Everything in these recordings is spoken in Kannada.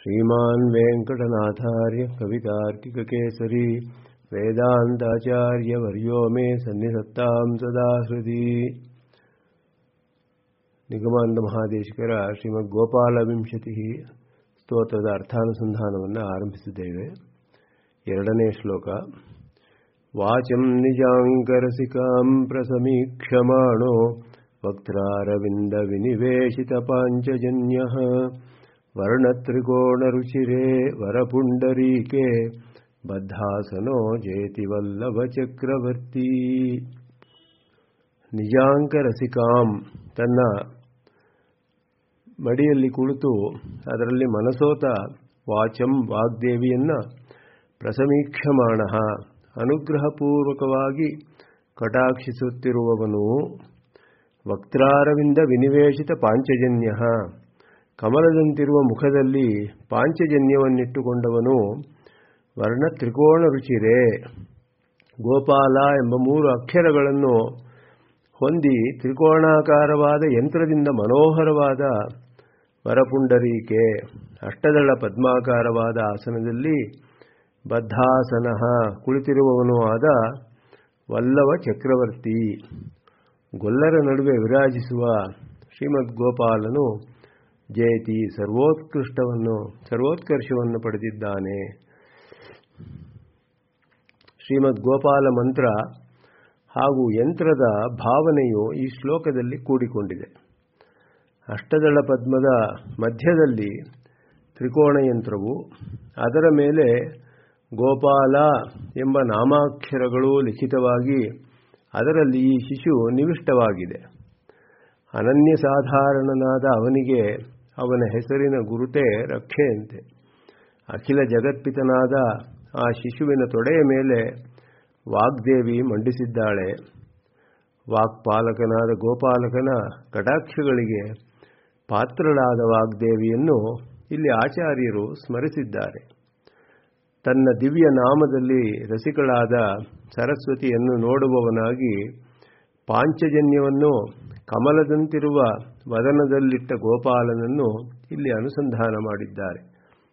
श्रीमान् वेङ्कटनाथार्य कवितार्किककेसरी वेदान्ताचार्यवर्यो मे सन्निधत्तां सदा हृदि ನಿಗಮಾನಂದ ಮಹಾದೇಶಿಕರ ಶ್ರೀಮದ್ ಗೋಪಾಲ ವಿಂಶತಿ ಸ್ತೋತ್ರದ ಅರ್ಥಾನುಸಂಧಾನವನ್ನು ಆರಂಭಿಸಿದ್ದೇವೆ ಎರಡನೇ ಶ್ಲೋಕ ವಾಚಂ ನಿಜಾಂಕರಸಿಕಾಂ ಪ್ರಸಮೀಕ್ಷಮಾಣೋ ವಕ್ತಾರವಿಂದ ವಿನಿವೇಶಿತ ಪಾಂಚಜನ್ಯ ವರ್ಣತ್ರಿಕೋಣರುಚಿರೇ ವರಪುಂಡರೀಕೆ ಬದ್ಧಾಸನೋ ಜೇತಿ ವಲ್ಲಭ ಚಕ್ರವರ್ತಿ ನಿಜಾಂಕರಸಿಕಾಂ ತನ್ನ ಮಡಿಯಲ್ಲಿ ಕುಳಿತು ಅದರಲ್ಲಿ ಮನಸೋತ ವಾಚಂ ವಾಗ್ದೇವಿಯನ್ನ ಪ್ರಸಮೀಕ್ಷಮಾಣ ಅನುಗ್ರಹಪೂರ್ವಕವಾಗಿ ಕಟಾಕ್ಷಿಸುತ್ತಿರುವವನು ವಕ್ತಾರವಿಂದ ವಿನಿವೇಶಿತ ಪಾಂಚಜನ್ಯ ಕಮಲದಂತಿರುವ ಮುಖದಲ್ಲಿ ಪಾಂಚಜನ್ಯವನ್ನಿಟ್ಟುಕೊಂಡವನು ವರ್ಣ ತ್ರಿಕೋಣ ರುಚಿರೇ ಗೋಪಾಲ ಎಂಬ ಮೂರು ಅಕ್ಷರಗಳನ್ನು ಹೊಂದಿ ತ್ರಿಕೋಣಾಕಾರವಾದ ಯಂತ್ರದಿಂದ ಮನೋಹರವಾದ ವರಪುಂಡರೀಕೆ ಅಷ್ಟದಳ ಪದ್ಮಾಕಾರವಾದ ಆಸನದಲ್ಲಿ ಬದ್ಧಾಸನ ಕುಳಿತಿರುವವನೂ ಆದ ವಲ್ಲವ ಚಕ್ರವರ್ತಿ ಗೊಲ್ಲರ ನಡುವೆ ವಿರಾಜಿಸುವ ಶ್ರೀಮದ್ ಗೋಪಾಲನು ಜಯತಿ ಸರ್ವೋತ್ಕೃಷ್ಟವನ್ನು ಸರ್ವೋತ್ಕರ್ಷವನ್ನು ಪಡೆದಿದ್ದಾನೆ ಶ್ರೀಮದ್ ಗೋಪಾಲ ಮಂತ್ರ ಹಾಗೂ ಯಂತ್ರದ ಭಾವನೆಯು ಈ ಶ್ಲೋಕದಲ್ಲಿ ಕೂಡಿಕೊಂಡಿದೆ ಅಷ್ಟದಳ ಪದ್ಮದ ಮಧ್ಯದಲ್ಲಿ ತ್ರಿಕೋಣ ಯಂತ್ರವು ಅದರ ಮೇಲೆ ಗೋಪಾಲ ಎಂಬ ನಾಮಾಕ್ಷರಗಳು ಲಿಖಿತವಾಗಿ ಅದರಲ್ಲಿ ಈ ಶಿಶು ನಿವಿಷ್ಟವಾಗಿದೆ ಅನನ್ಯ ಸಾಧಾರಣನಾದ ಅವನಿಗೆ ಅವನ ಹೆಸರಿನ ಗುರುತೇ ರಕ್ಷೆಯಂತೆ ಅಖಿಲ ಜಗತ್ಪಿತನಾದ ಆ ಶಿಶುವಿನ ತೊಡೆಯ ಮೇಲೆ ವಾಗ್ದೇವಿ ಮಂಡಿಸಿದ್ದಾಳೆ ವಾಕ್ಪಾಲಕನಾದ ಗೋಪಾಲಕನ ಕಟಾಕ್ಷಗಳಿಗೆ ಪಾತ್ರಳಾದ ವಾಗ್ದೇವಿಯನ್ನು ಇಲ್ಲಿ ಆಚಾರ್ಯರು ಸ್ಮರಿಸಿದ್ದಾರೆ ತನ್ನ ದಿವ್ಯ ನಾಮದಲ್ಲಿ ರಸಿಕಳಾದ ಸರಸ್ವತಿಯನ್ನು ನೋಡುವವನಾಗಿ ಪಾಂಚಜನ್ಯವನ್ನು ಕಮಲದಂತಿರುವ ವದನದಲ್ಲಿಟ್ಟ ಗೋಪಾಲನನ್ನು ಇಲ್ಲಿ ಅನುಸಂಧಾನ ಮಾಡಿದ್ದಾರೆ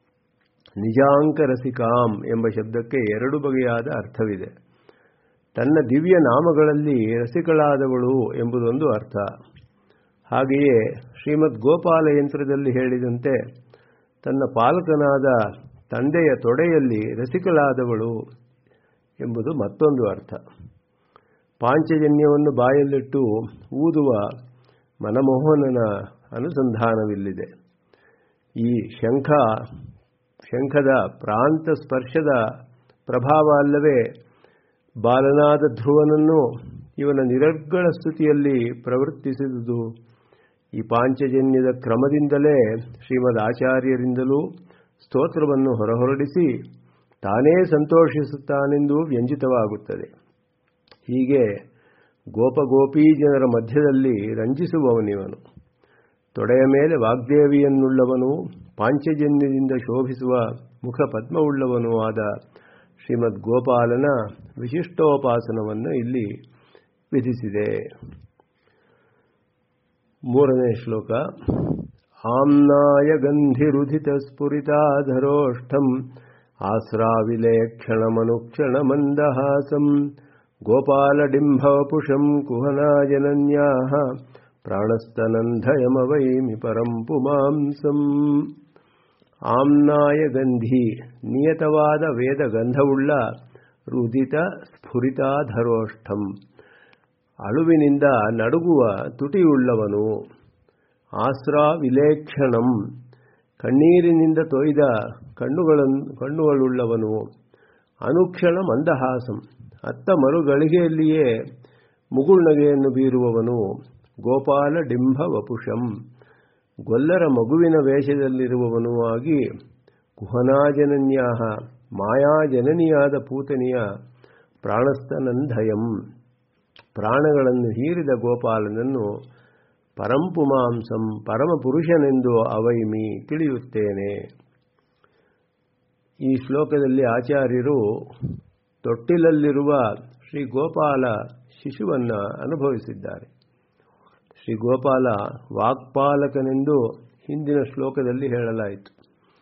ನಿಜಾಂಕ ರಸಿಕಾಂ ಎಂಬ ಶಬ್ದಕ್ಕೆ ಎರಡು ಬಗೆಯಾದ ಅರ್ಥವಿದೆ ತನ್ನ ದಿವ್ಯ ನಾಮಗಳಲ್ಲಿ ರಸಿಕಳಾದವಳು ಎಂಬುದೊಂದು ಅರ್ಥ ಹಾಗೆಯೇ ಶ್ರೀಮದ್ ಗೋಪಾಲ ಯಂತ್ರದಲ್ಲಿ ಹೇಳಿದಂತೆ ತನ್ನ ಪಾಲಕನಾದ ತಂದೆಯ ತೊಡೆಯಲ್ಲಿ ರಸಿಕಳಾದವಳು ಎಂಬುದು ಮತ್ತೊಂದು ಅರ್ಥ ಪಾಂಚಜನ್ಯವನ್ನು ಬಾಯಲ್ಲಿಟ್ಟು ಊದುವ ಮನಮೋಹನನ ಅನುಸಂಧಾನವಿಲ್ಲಿದೆ ಈ ಶಂಖ ಶಂಖದ ಪ್ರಾಂತ ಸ್ಪರ್ಶದ ಪ್ರಭಾವ ಅಲ್ಲವೇ ಬಾಲನಾದ ಧ್ರುವನನ್ನು ಇವನ ನಿರರ್ಗಳ ಸ್ತುತಿಯಲ್ಲಿ ಪ್ರವರ್ತಿಸಿದುದು ಈ ಪಾಂಚಜನ್ಯದ ಕ್ರಮದಿಂದಲೇ ಶ್ರೀಮದ್ ಆಚಾರ್ಯರಿಂದಲೂ ಸ್ತೋತ್ರವನ್ನು ಹೊರಹೊರಡಿಸಿ ತಾನೇ ಸಂತೋಷಿಸುತ್ತಾನೆಂದು ವ್ಯಂಜಿತವಾಗುತ್ತದೆ ಹೀಗೆ ಗೋಪಗೋಪೀ ಜನರ ಮಧ್ಯದಲ್ಲಿ ರಂಜಿಸುವವನಿವನು ತೊಡೆಯ ಮೇಲೆ ವಾಗ್ದೇವಿಯನ್ನುಳ್ಳವನು ಪಾಂಚಜನ್ಯದಿಂದ ಶೋಭಿಸುವ ಮುಖ ಪದ್ಮವುಳ್ಳವನೂ ಆದ ಶ್ರೀಮದ್ ಗೋಪಾಲನ ವಿಶಿಷ್ಟೋಪಾಸನವನ್ನು ಇಲ್ಲಿ ವಿಧಿಸಿದೆ ಮೂರನೇ ಶ್ಲೋಕ ಆಮ್ನಾಯ ಗಂಧಿರುಧಿತ ಸ್ಫುರಿತಾಧರೋಷ್ಠಂ ಆಸ್ರಾವಿಲೇಕ್ಷಣಮನುಕ್ಷಣಮಂದಹಾಸಂ ಗೋಪಾಲಡಿಂಭವಪುಷಂ ಕುಹನಾಜನನ್ಯಾ ಪ್ರಾಣಸ್ತನಂಧಯಮವೈಮಿ ಪರಂ ಪುಮಾಂಸಂ ಆಮ್ನಾಯ ಗಂಧಿ ನಿಯತವಾದ ವೇದ ಗಂಧವುಳ್ಳ ರುದಿತ ಸ್ಫುರಿತಾಧರೋಷ್ಠಂ ಅಳುವಿನಿಂದ ನಡುಗುವ ತುಟಿಯುಳ್ಳವನು ಆಸ್ರಾ ವಿಲೇಕ್ಷಣಂ ಕಣ್ಣೀರಿನಿಂದ ತೊಯ್ದ ಕಣ್ಣುಗಳನ್ನು ಕಣ್ಣುಗಳುಳ್ಳವನು ಅನುಕ್ಷಣ ಮಂದಹಾಸಂ ಅತ್ತ ಮರುಗಳಿಗೆಯಲ್ಲಿಯೇ ಮುಗುಳ್ನಗೆಯನ್ನು ಬೀರುವವನು ಗೋಪಾಲ ಡಿಂಭ ವಪುಷಂ ಗೊಲ್ಲರ ಮಗುವಿನ ವೇಷದಲ್ಲಿರುವವನೂ ಆಗಿ ಕುಹನಾಜನನ್ಯಾಹ ಮಾಯಾಜನನಿಯಾದ ಪೂತನಿಯ ಪ್ರಾಣಸ್ಥನಂಧಯಂ ಪ್ರಾಣಗಳನ್ನು ಹೀರಿದ ಗೋಪಾಲನನ್ನು ಪರಂಪುಮಾಂಸಂ ಪರಮಪುರುಷನೆಂದು ಅವೈಮಿ ತಿಳಿಯುತ್ತೇನೆ ಈ ಶ್ಲೋಕದಲ್ಲಿ ಆಚಾರ್ಯರು ತೊಟ್ಟಿಲಲ್ಲಿರುವ ಶ್ರೀ ಗೋಪಾಲ ಶಿಶುವನ್ನು ಅನುಭವಿಸಿದ್ದಾರೆ ಶ್ರೀ ಗೋಪಾಲ ವಾಕ್ಪಾಲಕನೆಂದು ಹಿಂದಿನ ಶ್ಲೋಕದಲ್ಲಿ ಹೇಳಲಾಯಿತು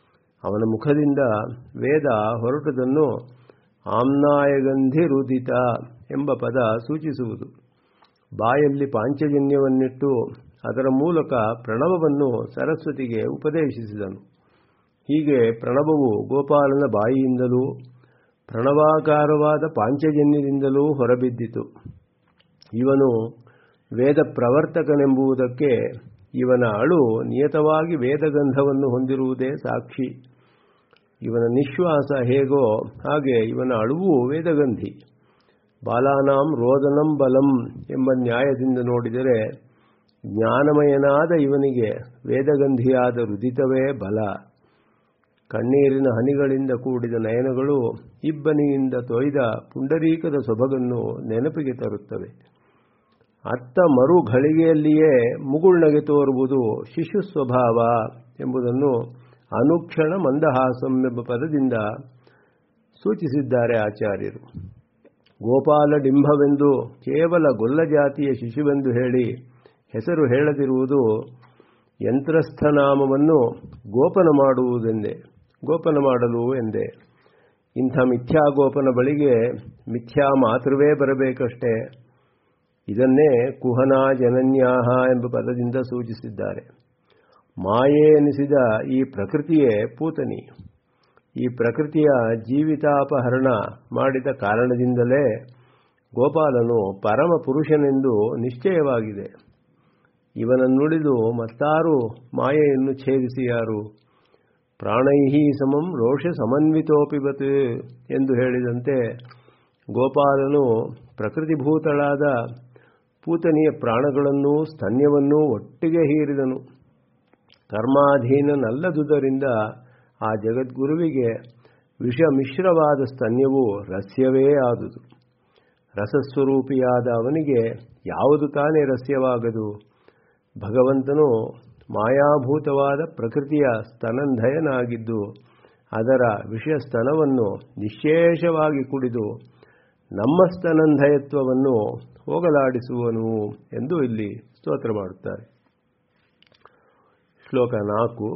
ಅವನ ಮುಖದಿಂದ ವೇದ ಹೊರಟುದನ್ನು ಆಮ್ನಾಯಗಂಧಿರುದಿತ ಎಂಬ ಪದ ಸೂಚಿಸುವುದು ಬಾಯಲ್ಲಿ ಪಾಂಚಜನ್ಯವನ್ನಿಟ್ಟು ಅದರ ಮೂಲಕ ಪ್ರಣವವನ್ನು ಸರಸ್ವತಿಗೆ ಉಪದೇಶಿಸಿದನು ಹೀಗೆ ಪ್ರಣವವು ಗೋಪಾಲನ ಬಾಯಿಯಿಂದಲೂ ಪ್ರಣವಾಕಾರವಾದ ಪಾಂಚಜನ್ಯದಿಂದಲೂ ಹೊರಬಿದ್ದಿತು ಇವನು ವೇದ ಪ್ರವರ್ತಕನೆಂಬುದಕ್ಕೆ ಇವನ ಅಳು ನಿಯತವಾಗಿ ವೇದಗಂಧವನ್ನು ಹೊಂದಿರುವುದೇ ಸಾಕ್ಷಿ ಇವನ ನಿಶ್ವಾಸ ಹೇಗೋ ಹಾಗೆ ಇವನ ಅಳುವು ವೇದಗಂಧಿ ಬಾಲಾನಾಂ ರೋದನಂ ಬಲಂ ಎಂಬ ನ್ಯಾಯದಿಂದ ನೋಡಿದರೆ ಜ್ಞಾನಮಯನಾದ ಇವನಿಗೆ ವೇದಗಂಧಿಯಾದ ರುದಿತವೇ ಬಲ ಕಣ್ಣೀರಿನ ಹನಿಗಳಿಂದ ಕೂಡಿದ ನಯನಗಳು ಇಬ್ಬನಿಯಿಂದ ತೊಯ್ದ ಪುಂಡರೀಕದ ಸೊಬಗನ್ನು ನೆನಪಿಗೆ ತರುತ್ತವೆ ಅತ್ತ ಮರು ಘಳಿಗೆಯಲ್ಲಿಯೇ ಮುಗುಳ್ನಗೆ ತೋರುವುದು ಶಿಶು ಸ್ವಭಾವ ಎಂಬುದನ್ನು ಅನುಕ್ಷಣ ಮಂದಹಾಸಂ ಎಂಬ ಪದದಿಂದ ಸೂಚಿಸಿದ್ದಾರೆ ಆಚಾರ್ಯರು ಗೋಪಾಲ ಡಿಂಭವೆಂದು ಕೇವಲ ಗೊಲ್ಲ ಜಾತಿಯ ಶಿಶುವೆಂದು ಹೇಳಿ ಹೆಸರು ಹೇಳದಿರುವುದು ಯಂತ್ರಸ್ಥನಾಮವನ್ನು ಗೋಪನ ಮಾಡುವುದೆಂದೇ ಗೋಪನ ಮಾಡಲು ಎಂದೇ ಇಂಥ ಮಿಥ್ಯಾಗೋಪನ ಬಳಿಗೆ ಮಿಥ್ಯಾ ಮಾತ್ರವೇ ಬರಬೇಕಷ್ಟೇ ಇದನ್ನೇ ಕುಹನ ಜನನ್ಯಾಹ ಎಂಬ ಪದದಿಂದ ಸೂಚಿಸಿದ್ದಾರೆ ಮಾಯೆ ಎನಿಸಿದ ಈ ಪ್ರಕೃತಿಯೇ ಪೂತನಿ ಈ ಪ್ರಕೃತಿಯ ಜೀವಿತಾಪಹರಣ ಮಾಡಿದ ಕಾರಣದಿಂದಲೇ ಗೋಪಾಲನು ಪರಮ ಪುರುಷನೆಂದು ನಿಶ್ಚಯವಾಗಿದೆ ಇವನನ್ನುಳಿದು ಮತ್ತಾರು ಮಾಯೆಯನ್ನು ಛೇದಿಸಿ ಯಾರು ಪ್ರಾಣೈಹಿ ಸಮಂ ರೋಷ ಸಮನ್ವಿತೋಪಿಬತ್ ಎಂದು ಹೇಳಿದಂತೆ ಗೋಪಾಲನು ಪ್ರಕೃತಿಭೂತಳಾದ ಪೂತನಿಯ ಪ್ರಾಣಗಳನ್ನೂ ಸ್ತನ್ಯವನ್ನೂ ಒಟ್ಟಿಗೆ ಹೀರಿದನು ಕರ್ಮಾಧೀನನಲ್ಲದುದರಿಂದ ಆ ಜಗದ್ಗುರುವಿಗೆ ವಿಷ ಮಿಶ್ರವಾದ ಸ್ತನ್ಯವು ರಸ್ಯವೇ ಆದುದು ರಸಸ್ವರೂಪಿಯಾದ ಅವನಿಗೆ ಯಾವುದು ತಾನೇ ರಸ್ಯವಾಗದು ಭಗವಂತನು ಮಾಯಾಭೂತವಾದ ಪ್ರಕೃತಿಯ ಸ್ತನಂಧಯನಾಗಿದ್ದು ಅದರ ವಿಷಯ ಸ್ತನವನ್ನು ನಿಶೇಷವಾಗಿ ಕುಡಿದು ನಮ್ಮ ಸ್ತನಂಧಯತ್ವವನ್ನು ಹೋಗಲಾಡಿಸುವನು ಎಂದು ಇಲ್ಲಿ ಸ್ತೋತ್ರ ಮಾಡುತ್ತಾರೆ ಶ್ಲೋಕ ನಾಲ್ಕು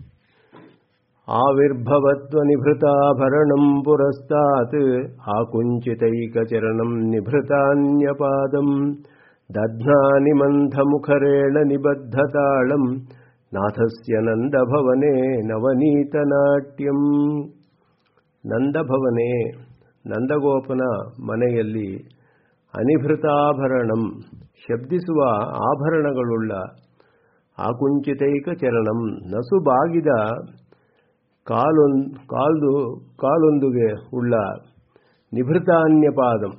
ಆವಿರ್ಭವತ್ವನಿಭೃತಾಭರಣಂ ಪುರಸ್ತಾತ್ ಆಕುಂಚಿತೈಕಚರಣಂ ನಿಭೃತಾನ್ಯಪಾದಂ ದಧ್ನಾನಿ ಮಂಥಮುಖರೇಣ ನಿಬದ್ಧತಾಳಂ ನಾಥಸ್ಯ ನಂದಭವನೆ ನವನೀತನಾಟ್ಯಂ ನಂದಭವನೆ ನಂದಗೋಪನ ಮನೆಯಲ್ಲಿ ಅನಿಭೃತಾಭರಣಂ ಶಬ್ದಿಸುವ ಆಭರಣಗಳುಳ್ಳ ಆಕುಂಚಿತೈಕ ಚರಣಂ ನಸು ಬಾಗಿದ ಕಾಲೊಂದು ಕಾಲ್ದು ಕಾಲೊಂದುಗೆ ಉಳ್ಳ ನಿಭೃತಾನ್ಯಪಾದಂ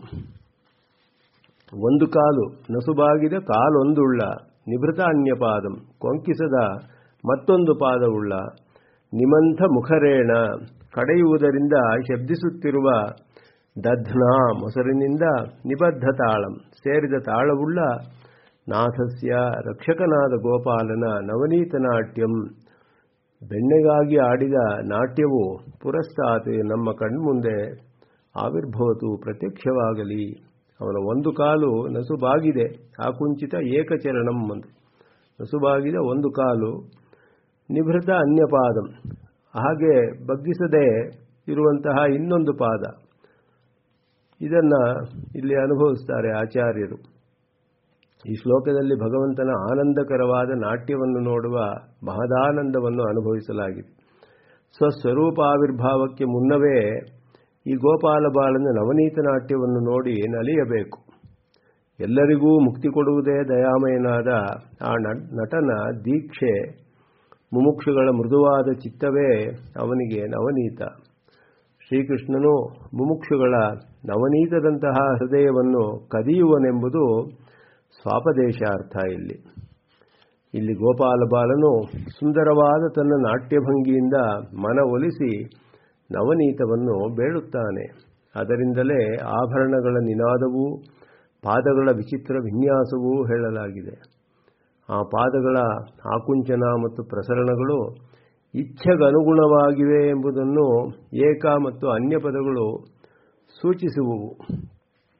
ಒಂದು ಕಾಲು ನಸುಬಾಗಿದ ಕಾಲೊಂದುಳ್ಳ ನಿಭೃತಾನ್ಯಪಾದಂ ಕೊಂಕಿಸದ ಮತ್ತೊಂದು ಪಾದವುಳ್ಳ ನಿಮಂಥ ಮುಖರೇಣ ಕಡೆಯುವುದರಿಂದ ಶಬ್ದಿಸುತ್ತಿರುವ ದಧ್ನ ಮೊಸರಿನಿಂದ ನಿಬದ್ಧ ತಾಳಂ ಸೇರಿದ ತಾಳವುಳ್ಳ ನಾಥಸ್ಯ ರಕ್ಷಕನಾದ ಗೋಪಾಲನ ನವನೀತ ನಾಟ್ಯಂ ಬೆಣ್ಣೆಗಾಗಿ ಆಡಿದ ನಾಟ್ಯವು ಪುರಸ್ತಾತ್ ನಮ್ಮ ಕಣ್ಮುಂದೆ ಆವಿರ್ಭವತು ಪ್ರತ್ಯಕ್ಷವಾಗಲಿ ಅವನ ಒಂದು ಕಾಲು ನಸುಬಾಗಿದೆ ಆಕುಂಚಿತ ಏಕಚರಣಂ ಒಂದು ನಸುಬಾಗಿದ ಒಂದು ಕಾಲು ನಿಭೃತ ಅನ್ಯಪಾದಂ ಹಾಗೆ ಬಗ್ಗಿಸದೆ ಇರುವಂತಹ ಇನ್ನೊಂದು ಪಾದ ಇದನ್ನ ಇಲ್ಲಿ ಅನುಭವಿಸ್ತಾರೆ ಆಚಾರ್ಯರು ಈ ಶ್ಲೋಕದಲ್ಲಿ ಭಗವಂತನ ಆನಂದಕರವಾದ ನಾಟ್ಯವನ್ನು ನೋಡುವ ಮಹದಾನಂದವನ್ನು ಅನುಭವಿಸಲಾಗಿದೆ ಸ್ವಸ್ವರೂಪಾವಿರ್ಭಾವಕ್ಕೆ ಮುನ್ನವೇ ಈ ಗೋಪಾಲ ಬಾಲನ ನವನೀತ ನಾಟ್ಯವನ್ನು ನೋಡಿ ನಲಿಯಬೇಕು ಎಲ್ಲರಿಗೂ ಮುಕ್ತಿ ಕೊಡುವುದೇ ದಯಾಮಯನಾದ ಆ ನಟನ ದೀಕ್ಷೆ ಮುಮುಕ್ಷುಗಳ ಮೃದುವಾದ ಚಿತ್ತವೇ ಅವನಿಗೆ ನವನೀತ ಶ್ರೀಕೃಷ್ಣನು ಮುಮುಕ್ಷುಗಳ ನವನೀತದಂತಹ ಹೃದಯವನ್ನು ಕದಿಯುವನೆಂಬುದು ಸ್ವಾಪದೇಶಾರ್ಥ ಇಲ್ಲಿ ಇಲ್ಲಿ ಗೋಪಾಲ ಬಾಲನು ಸುಂದರವಾದ ತನ್ನ ನಾಟ್ಯಭಂಗಿಯಿಂದ ಮನ ಒಲಿಸಿ ನವನೀತವನ್ನು ಬೇಡುತ್ತಾನೆ ಅದರಿಂದಲೇ ಆಭರಣಗಳ ನಿನಾದವೂ ಪಾದಗಳ ವಿಚಿತ್ರ ವಿನ್ಯಾಸವೂ ಹೇಳಲಾಗಿದೆ ಆ ಪಾದಗಳ ಆಕುಂಚನ ಮತ್ತು ಪ್ರಸರಣಗಳು ಇಚ್ಛೆಗನುಗುಣವಾಗಿವೆ ಎಂಬುದನ್ನು ಏಕ ಮತ್ತು ಅನ್ಯ ಪದಗಳು ಸೂಚಿಸುವುವು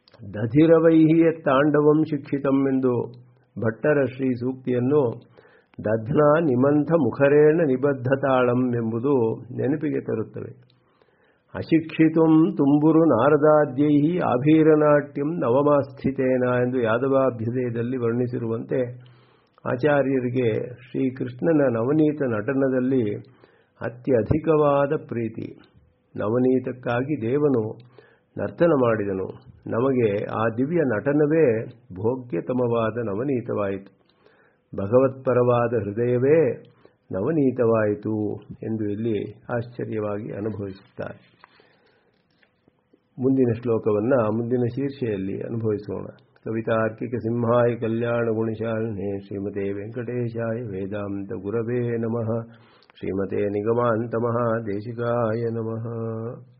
ದಧಿರವೈಹಿಯ ತಾಂಡವಂ ಶಿಕ್ಷಿತಂ ಎಂದು ಭಟ್ಟರ ಶ್ರೀ ಸೂಕ್ತಿಯನ್ನು ದಧ್ನ ನಿಮಂಥ ಮುಖರೇಣ ನಿಬದ್ಧತಾಳಂ ಎಂಬುದು ನೆನಪಿಗೆ ತರುತ್ತವೆ ಅಶಿಕ್ಷಿತಂ ತುಂಬುರು ನಾರದಾದ್ಯೈ ಆಭೀರನಾಟ್ಯಂ ನವಮಾಸ್ಥಿತೇನ ಎಂದು ಯಾದವಾಭ್ಯುದಯದಲ್ಲಿ ವರ್ಣಿಸಿರುವಂತೆ ಆಚಾರ್ಯರಿಗೆ ಶ್ರೀಕೃಷ್ಣನ ನವನೀತ ನಟನದಲ್ಲಿ ಅತ್ಯಧಿಕವಾದ ಪ್ರೀತಿ ನವನೀತಕ್ಕಾಗಿ ದೇವನು ನರ್ತನ ಮಾಡಿದನು ನಮಗೆ ಆ ದಿವ್ಯ ನಟನವೇ ಭೋಗ್ಯತಮವಾದ ನವನೀತವಾಯಿತು ಭಗವತ್ಪರವಾದ ಹೃದಯವೇ ನವನೀತವಾಯಿತು ಎಂದು ಇಲ್ಲಿ ಆಶ್ಚರ್ಯವಾಗಿ ಅನುಭವಿಸುತ್ತಾರೆ ಮುಂದಿನ ಶ್ಲೋಕವನ್ನು ಮುಂದಿನ ಶೀರ್ಷೆಯಲ್ಲಿ ಅನುಭವಿಸೋಣ ಕವಿತಾರ್ಕಿಕ ಸಿಂಹಾಯ ಕಲ್ಯಾಣ ಗುಣಶಾಲಿನೇ ಶ್ರೀಮತೆ ವೆಂಕಟೇಶಾಯ ವೇದಾಂತ ಗುರವೇ ನಮಃ ಶ್ರೀಮತೆ ನಿಗಮಾಂತ ಮಹಾದೇಶಿಕಾಯ ನಮಃ